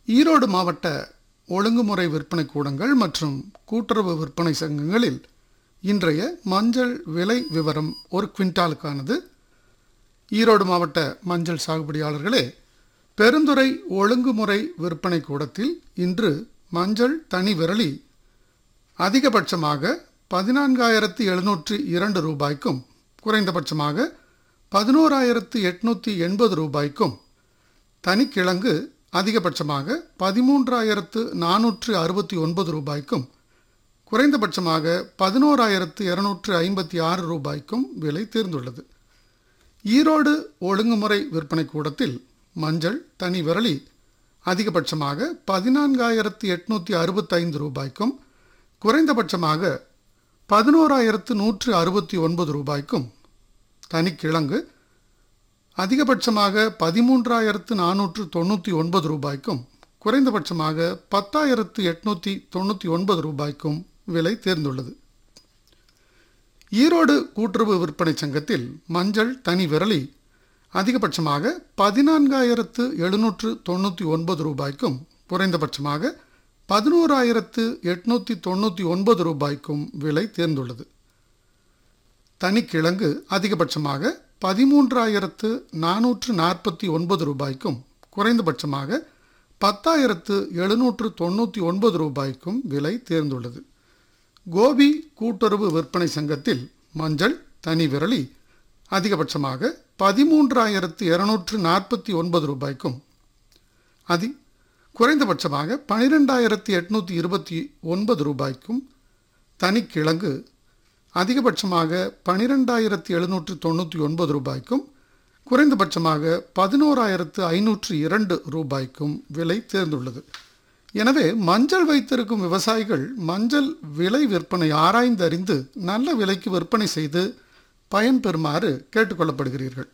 ஈரோடு மாவட்ட ஒழுங்குமுறை விற்பனை கூடங்கள் மற்றும் கூட்டுறவு விற்பனை சங்கங்களில் இன்றைய மஞ்சள் விலை விவரம் ஒரு குவிண்டாலுக்கானது ஈரோடு மாவட்ட மஞ்சள் சாகுபடியாளர்களே பெருந்துறை ஒழுங்குமுறை விற்பனை கூடத்தில் இன்று மஞ்சள் தனி விரலி அதிகபட்சமாக பதினான்காயிரத்து எழுநூற்று இரண்டு ரூபாய்க்கும் குறைந்தபட்சமாக பதினோராயிரத்து எட்நூற்றி எண்பது ரூபாய்க்கும் தனிக்கிழங்கு அதிகபட்சமாக பதிமூன்றாயிரத்து நானூற்று அறுபத்தி ஒன்பது ரூபாய்க்கும் குறைந்தபட்சமாக பதினோராயிரத்து இருநூற்று ஐம்பத்தி ஆறு ரூபாய்க்கும் விலை தேர்ந்துள்ளது ஈரோடு ஒழுங்குமுறை விற்பனை கூடத்தில் மஞ்சள் தனி விரலி அதிகபட்சமாக பதினான்காயிரத்து எட்நூற்றி அறுபத்தைந்து ரூபாய்க்கும் குறைந்தபட்சமாக பதினோராயிரத்து நூற்று அறுபத்தி ஒன்பது ரூபாய்க்கும் தனிக்கிழங்கு அதிகபட்சமாக பதிமூன்றாயிரத்து நானூற்று தொண்ணூற்றி ஒன்பது ரூபாய்க்கும் குறைந்தபட்சமாக பத்தாயிரத்து எட்நூற்றி தொண்ணூற்றி ஒன்பது ரூபாய்க்கும் விலை தேர்ந்துள்ளது ஈரோடு கூட்டுறவு விற்பனை சங்கத்தில் மஞ்சள் தனி விரலி அதிகபட்சமாக பதினான்காயிரத்து எழுநூற்று தொண்ணூற்றி ஒன்பது ரூபாய்க்கும் குறைந்தபட்சமாக பதினோராயிரத்து எட்நூற்றி தொண்ணூற்றி ஒன்பது ரூபாய்க்கும் விலை தேர்ந்துள்ளது தனிக்கிழங்கு அதிகபட்சமாக பதிமூன்றாயிரத்து நானூற்று நாற்பத்தி ஒன்பது ரூபாய்க்கும் குறைந்தபட்சமாக பத்தாயிரத்து எழுநூற்று தொண்ணூற்றி ஒன்பது ரூபாய்க்கும் விலை தேர்ந்துள்ளது கோபி கூட்டுறவு விற்பனை சங்கத்தில் மஞ்சள் தனி விரலி அதிகபட்சமாக பதிமூன்றாயிரத்து இருநூற்று நாற்பத்தி ஒன்பது ரூபாய்க்கும் அதி குறைந்தபட்சமாக பனிரெண்டாயிரத்தி எட்நூற்றி இருபத்தி ஒன்பது ரூபாய்க்கும் தனிக்கிழங்கு அதிகபட்சமாக பனிரெண்டாயிரத்தி எழுநூற்று தொண்ணூற்றி ஒன்பது ரூபாய்க்கும் குறைந்தபட்சமாக பதினோராயிரத்து ஐநூற்று இரண்டு ரூபாய்க்கும் விலை தேர்ந்துள்ளது எனவே மஞ்சள் வைத்திருக்கும் விவசாயிகள் மஞ்சள் விலை விற்பனை ஆராய்ந்தறிந்து நல்ல விலைக்கு விற்பனை செய்து பயன்பெறுமாறு கேட்டுக்கொள்ளப்படுகிறீர்கள்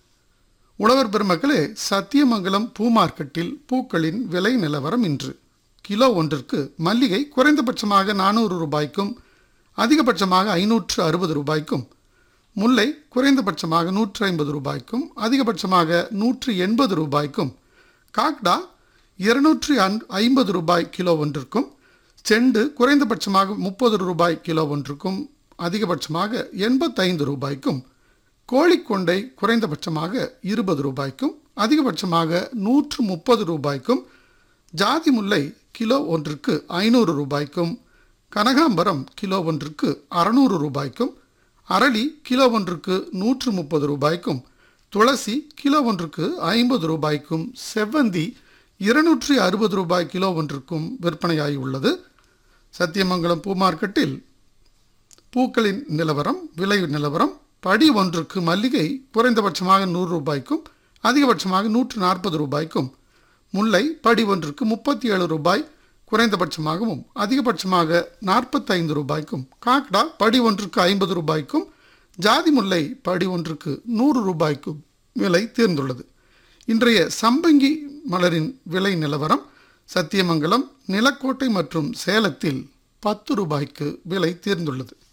உழவர் பெருமக்களே சத்தியமங்கலம் பூ மார்க்கெட்டில் பூக்களின் விலை நிலவரம் இன்று கிலோ ஒன்றிற்கு மல்லிகை குறைந்தபட்சமாக நானூறு ரூபாய்க்கும் அதிகபட்சமாக ஐநூற்று அறுபது ரூபாய்க்கும் முல்லை குறைந்தபட்சமாக நூற்று ஐம்பது ரூபாய்க்கும் அதிகபட்சமாக நூற்று எண்பது ரூபாய்க்கும் காக்டா இருநூற்றி ஐம்பது ரூபாய் கிலோ ஒன்றிற்கும் செண்டு குறைந்தபட்சமாக முப்பது ரூபாய் கிலோ ஒன்றுக்கும் அதிகபட்சமாக எண்பத்தைந்து ரூபாய்க்கும் கோழிக்கொண்டை குறைந்தபட்சமாக இருபது ரூபாய்க்கும் அதிகபட்சமாக நூற்று முப்பது ரூபாய்க்கும் ஜாதி முல்லை கிலோ ஒன்றுக்கு ஐநூறு ரூபாய்க்கும் கனகாம்பரம் கிலோ ஒன்றுக்கு அறநூறு ரூபாய்க்கும் அரளி கிலோ ஒன்றுக்கு நூற்று முப்பது ரூபாய்க்கும் துளசி கிலோ ஒன்றுக்கு ஐம்பது ரூபாய்க்கும் செவ்வந்தி இருநூற்றி அறுபது ரூபாய் கிலோ ஒன்றுக்கும் விற்பனையாகி உள்ளது சத்தியமங்கலம் பூ மார்க்கெட்டில் பூக்களின் நிலவரம் விலை நிலவரம் படி ஒன்றுக்கு மல்லிகை குறைந்தபட்சமாக நூறு ரூபாய்க்கும் அதிகபட்சமாக நூற்று நாற்பது ரூபாய்க்கும் முல்லை படி ஒன்றுக்கு முப்பத்தி ஏழு ரூபாய் குறைந்தபட்சமாகவும் அதிகபட்சமாக நாற்பத்தைந்து ரூபாய்க்கும் காக்டா படி ஒன்றுக்கு ஐம்பது ரூபாய்க்கும் ஜாதி முல்லை படி ஒன்றுக்கு நூறு ரூபாய்க்கும் விலை தேர்ந்துள்ளது இன்றைய சம்பங்கி மலரின் விலை நிலவரம் சத்தியமங்கலம் நிலக்கோட்டை மற்றும் சேலத்தில் பத்து ரூபாய்க்கு விலை தேர்ந்துள்ளது